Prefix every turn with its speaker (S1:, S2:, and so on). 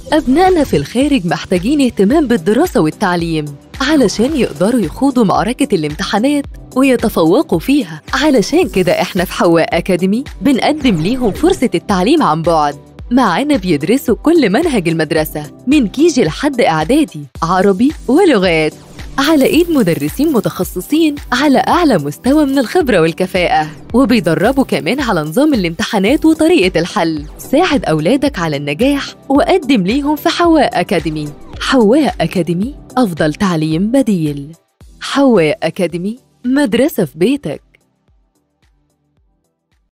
S1: أبنائنا في الخارج محتاجين اهتمام بالدراسة والتعليم علشان يقدروا يخوضوا معركة الامتحانات ويتفوقوا فيها علشان كده احنا في حواء أكاديمي بنقدم ليهم فرصة التعليم عن بعد معانا بيدرسوا كل منهج المدرسة من كيجي لحد إعدادي عربي ولغات على إيد مدرسين متخصصين على أعلى مستوى من الخبرة والكفاءة وبيدربوا كمان على نظام الامتحانات وطريقة الحل ساعد أولادك على النجاح وقدم ليهم في حواء أكاديمي حواء أكاديمي أفضل تعليم بديل حواء أكاديمي مدرسة في بيتك